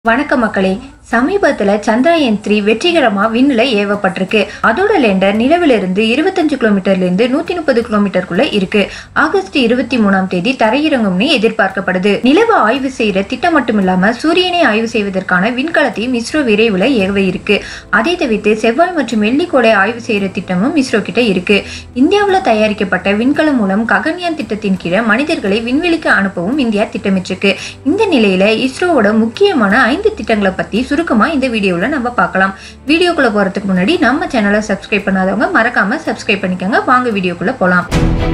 வணக்கம் மக்களே சமீபத்துல சந்திரயான் த்ரீ வெற்றிகரமா விண்ணில ஏவப்பட்டிருக்கு அதோட லேண்டர் நிலவிலிருந்து இருபத்தஞ்சு கிலோமீட்டர்ல இருந்து நூத்தி முப்பது கிலோமீட்டருக்குள்ள இருக்கு ஆகஸ்ட் இருபத்தி மூணாம் தேதி தரையிறங்கும்னு எதிர்பார்க்கப்படுது நிலவை ஆய்வு செய்யற திட்டம் மட்டும் இல்லாம சூரியனை ஆய்வு செய்வதற்கான விண்கலத்தையும் இஸ்ரோ விரைவில் ஏவ இருக்கு அதை தவிர்த்து செவ்வாய் மற்றும் வெள்ளிக்கோளை ஆய்வு செய்யற திட்டமும் இஸ்ரோ கிட்ட இருக்கு இந்தியாவில் தயாரிக்கப்பட்ட விண்கலம் மூலம் ககன்யான் திட்டத்தின் கீழே மனிதர்களை விண்வெளிக்கு அனுப்பவும் இந்தியா திட்டமிட்டிருக்கு இந்த நிலையில இஸ்ரோவோட முக்கியமான ஐந்து திட்டங்களை பத்தி சுருக்கமா இந்த வீடியோல நம்ம பார்க்கலாம் வீடியோக்குள்ள போறதுக்கு முன்னாடி நம்ம சேனலை சப்ஸ்கிரைப் பண்ணாதவங்க மறக்காம சப்ஸ்கிரைப் பண்ணிக்கோங்க வாங்க வீடியோக்குள்ள போலாம்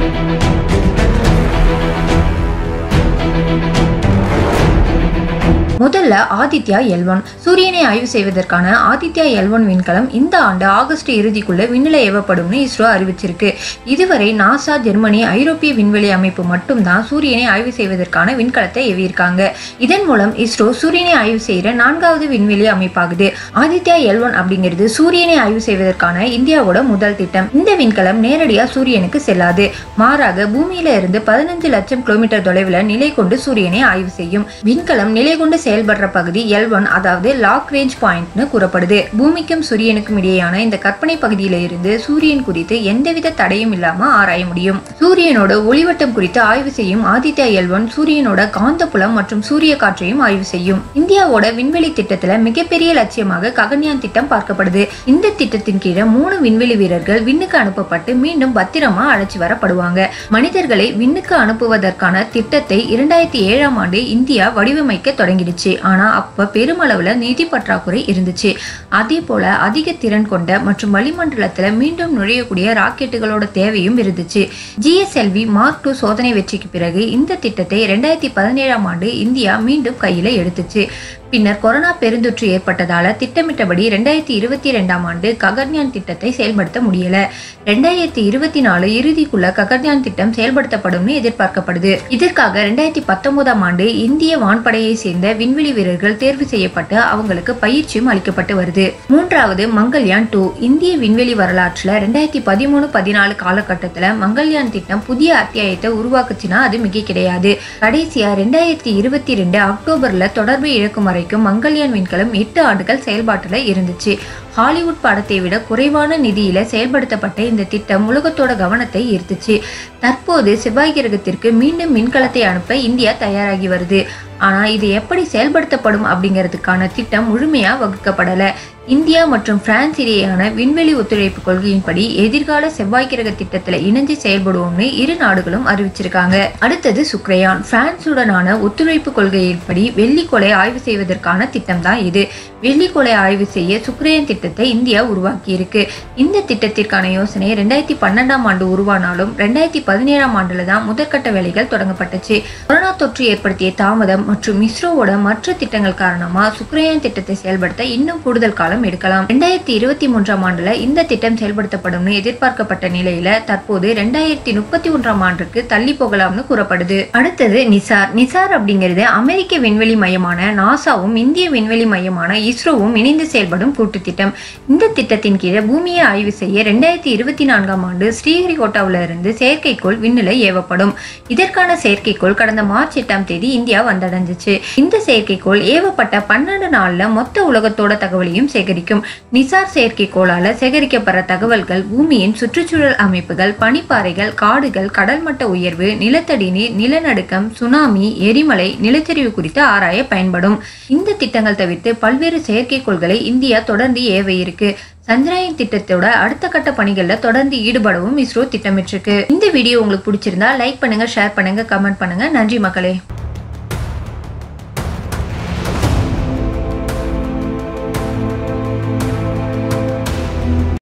முதல்ல ஆதித்யா எல் ஒன் சூரியனை ஆய்வு செய்வதற்கான ஆதித்யா எல் ஒன் விண்கலம் இந்த ஆண்டு ஆகஸ்ட் இறுதிக்குள்ள விண்ணில ஏவப்படும்னு இஸ்ரோ அறிவிச்சிருக்கு இதுவரை நாசா ஜெர்மனி ஐரோப்பிய விண்வெளி அமைப்பு மட்டும்தான் சூரியனை ஆய்வு செய்வதற்கான விண்கலத்தை ஏவியிருக்காங்க இதன் மூலம் இஸ்ரோ சூரியனை ஆய்வு செய்யற நான்காவது விண்வெளி அமைப்பாகுது ஆதித்யா எல் ஒன் அப்படிங்கிறது சூரியனை ஆய்வு செய்வதற்கான இந்தியாவோட முதல் திட்டம் இந்த விண்கலம் நேரடியா சூரியனுக்கு செல்லாது மாறாக பூமியில இருந்து பதினஞ்சு லட்சம் கிலோமீட்டர் தொலைவில் நிலை கொண்டு சூரியனை ஆய்வு செய்யும் விண்கலம் நிலை கொண்டு செயல்படுற பகுதி எல் ஒன் அதாவது லாக் ரேஞ்ச் பாயிண்ட்னு கூறப்படுது பூமிக்கும் சூரியனுக்கும் இடையேயான இந்த கற்பனை பகுதியில இருந்து சூரியன் குறித்து எந்தவித தடையும் இல்லாம ஆராய முடியும் சூரியனோட ஒளிவட்டம் குறித்து ஆய்வு செய்யும் ஆதித்யா எல் ஒன் சூரியனோட காந்தப்புலம் மற்றும் சூரிய காற்றையும் ஆய்வு செய்யும் இந்தியாவோட விண்வெளி திட்டத்துல மிகப்பெரிய லட்சியமாக ககன்யான் திட்டம் பார்க்கப்படுது இந்த திட்டத்தின் கீழே மூணு விண்வெளி வீரர்கள் விண்ணுக்கு அனுப்பப்பட்டு மீண்டும் பத்திரமா அழைச்சி வரப்படுவாங்க மனிதர்களை விண்ணுக்கு அனுப்புவதற்கான திட்டத்தை இரண்டாயிரத்தி ஏழாம் ஆண்டு இந்தியா வடிவமைக்க தொடங்கிடுச்சு ஆனா அப்ப பெருமளவுல நிதி பற்றாக்குறை இருந்துச்சு அதே போல அதிக திறன் கொண்ட மற்றும் வளிமண்டலத்துல மீண்டும் நுழையக்கூடிய ராக்கெட்டுகளோட தேவையும் இருந்துச்சு ஜிஎஸ்எல்வி மார்க் டூ சோதனை வெற்றிக்கு பிறகு இந்த திட்டத்தை ரெண்டாயிரத்தி பதினேழாம் ஆண்டு இந்தியா மீண்டும் கையில எடுத்துச்சு பின்னர் கொரோனா பெருந்தொற்று ஏற்பட்டதால திட்டமிட்டபடி ரெண்டாயிரத்தி இருபத்தி ரெண்டாம் ஆண்டு ககன்யான் திட்டத்தை செயல்படுத்த முடியல ரெண்டாயிரத்தி இருபத்தி நாலு இறுதிக்குள்ள ககன்யான் திட்டம் செயல்படுத்தப்படும்னு எதிர்பார்க்கப்படுது இதற்காக ரெண்டாயிரத்தி பத்தொன்பதாம் ஆண்டு இந்திய வான்படையை சேர்ந்த விண்வெளி வீரர்கள் தேர்வு செய்யப்பட்டு அவங்களுக்கு பயிற்சியும் அளிக்கப்பட்டு வருது மூன்றாவது மங்கள்யான் டூ இந்திய விண்வெளி வரலாற்றுல ரெண்டாயிரத்தி பதிமூணு பதினாலு காலகட்டத்துல மங்கள்யான் திட்டம் புதிய அத்தியாயத்தை உருவாக்குச்சுன்னா அது மிக கிடையாது கடைசியா ரெண்டாயிரத்தி இருபத்தி ரெண்டு அக்டோபர்ல தொடர்பு இழக்கும் வரைக்கும் மங்கள்யான் விண்கலம் எட்டு ஆண்டுகள் செயல்பாட்டுல இருந்துச்சு ஹாலிவுட் படத்தை விட குறைவான நிதியில செயல்படுத்தப்பட்ட இந்த திட்டம் உலகத்தோட கவனத்தை ஈர்த்துச்சு தற்போது செவ்வாய் கிரகத்திற்கு மீண்டும் மின்கலத்தை அனுப்ப இந்தியா தயாராகி வருது ஆனா இது எப்படி செயல்படுத்தப்படும் அப்படிங்கிறதுக்கான திட்டம் முழுமையா வகுக்கப்படல இந்தியா மற்றும் பிரான்ஸ் இடையேயான விண்வெளி ஒத்துழைப்பு கொள்கையின்படி எதிர்கால செவ்வாய் கிரக திட்டத்துல இணைஞ்சு செயல்படுவோம்னு இரு நாடுகளும் அறிவிச்சிருக்காங்க அடுத்தது சுக்ரயான் பிரான்சுடனான ஒத்துழைப்பு கொள்கையின்படி வெள்ளிக்கொலை ஆய்வு செய்வதற்கான திட்டம் தான் இது வெள்ளிக்கொலை ஆய்வு செய்ய சுக்ரயான் திட்டத்தை இந்தியா உருவாக்கி இருக்கு இந்த திட்டத்திற்கான யோசனை ரெண்டாயிரத்தி பன்னெண்டாம் ஆண்டு உருவானாலும் ரெண்டாயிரத்தி பதினேழாம் ஆண்டுல தான் முதற்கட்ட வேலைகள் தொடங்கப்பட்டுச்சு கொரோனா தொற்று ஏற்படுத்திய தாமதம் மற்றும் இஸ்ரோவோட மற்ற திட்டங்கள் காரணமா சுக்ரயான் திட்டத்தை செயல்படுத்த இன்னும் கூடுதல் காலம் எடுக்கலாம் ரெண்டாயிரத்தி இருபத்தி மூன்றாம் ஆண்டுல இந்த திட்டம் செயல்படுத்தப்படும்னு எதிர்பார்க்கப்பட்ட நிலையில தற்போது ரெண்டாயிரத்தி முப்பத்தி ஒன்றாம் ஆண்டுக்கு தள்ளி போகலாம்னு கூறப்படுது அடுத்தது நிசார் நிசார் அப்படிங்கிறது அமெரிக்க விண்வெளி மையமான நாசாவும் இந்திய விண்வெளி மையமான இஸ்ரோவும் இணைந்து செயல்படும் கூட்டு திட்டம் இந்த திட்டத்தின் கீழே பூமியை ஆய்வு செய்ய ரெண்டாயிரத்தி இருபத்தி நான்காம் ஆண்டு ஸ்ரீஹரிகோட்டாவில இருந்து செயற்கைக்கோள் விண்ணில ஏவப்படும் இதற்கான செயற்கைக்கோள் கடந்த மார்ச் எட்டாம் தேதி இந்தியா வந்தடைஞ்சிச்சு இந்த செயற்கைக்கோள் ஏவப்பட்ட பன்னெண்டு நாள்ல மொத்த உலகத்தோட தகவலையும் சேகரிக்கும் நிசார் செயற்கைக்கோளால சேகரிக்கப்படுற தகவல்கள் பூமியின் சுற்றுச்சூழல் அமைப்புகள் பனிப்பாறைகள் காடுகள் கடல் மட்ட உயர்வு நிலத்தடி நீர் நிலநடுக்கம் சுனாமி எரிமலை நிலச்சரிவு குறித்து ஆராய பயன்படும் இந்த திட்டங்கள் தவிர்த்து பல்வேறு செயற்கைக்கோள்களை இந்தியா தொடர்ந்து ஏவ இருக்கு சந்திராயன் திட்டத்தோட அடுத்த கட்ட பணிகள்ல தொடர்ந்து ஈடுபடவும் இஸ்ரோ திட்டமிட்டிருக்கு இந்த வீடியோ உங்களுக்கு பிடிச்சிருந்தா லைக் பண்ணுங்க ஷேர் பண்ணுங்க கமெண்ட் பண்ணுங்க நன்றி மக்களே